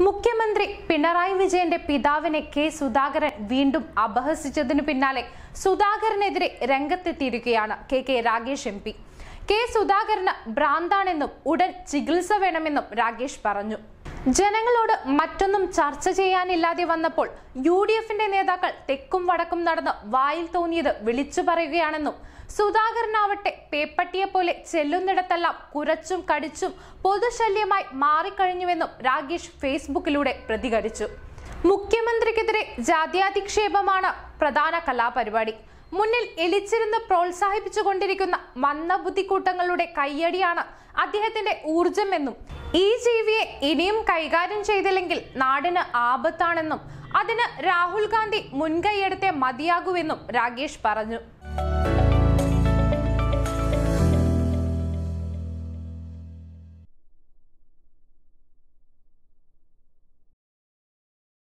മുഖ്യമന്ത്രി പിണറായി വിജയന്റെ പിതാവിനെ കെ സുധാകരൻ വീണ്ടും അപഹസിച്ചതിനു പിന്നാലെ സുധാകരനെതിരെ രംഗത്തെത്തിയിരിക്കുകയാണ് K K Ragesh MP K കെ സുധാകരന് ഭ്രാന്താണെന്നും ഉടൻ ചികിത്സ വേണമെന്നും രാഗേഷ് പറഞ്ഞു ജനങ്ങളോട് മറ്റൊന്നും ചർച്ച ചെയ്യാനില്ലാതെ വന്നപ്പോൾ യു ഡി എഫിന്റെ നേതാക്കൾ തെക്കും വടക്കും നടന്ന് വായിൽ തോന്നിയത് വിളിച്ചു പറയുകയാണെന്നും സുധാകരനാവട്ടെ പേപ്പട്ടിയെ പോലെ ചെല്ലുന്നിടത്തെല്ലാം കുരച്ചും കടിച്ചും പൊതുശല്യമായി മാറിക്കഴിഞ്ഞുവെന്നും രാഗേഷ് ഫേസ്ബുക്കിലൂടെ പ്രതികരിച്ചു മുഖ്യമന്ത്രിക്കെതിരെ ജാത്യാധിക്ഷേപമാണ് പ്രധാന കലാപരിപാടി മുന്നിൽ എലിച്ചിരുന്ന് പ്രോത്സാഹിപ്പിച്ചുകൊണ്ടിരിക്കുന്ന മന്ദബുദ്ധിക്കൂട്ടങ്ങളുടെ കയ്യടിയാണ് അദ്ദേഹത്തിന്റെ ഊർജമെന്നും ഈ ജീവിയെ ഇനിയും കൈകാര്യം ചെയ്തില്ലെങ്കിൽ നാടിന് ആപത്താണെന്നും അതിന് രാഹുൽ ഗാന്ധി മുൻകൈയെടുത്തേ മതിയാകൂവെന്നും രാഗേഷ് പറഞ്ഞു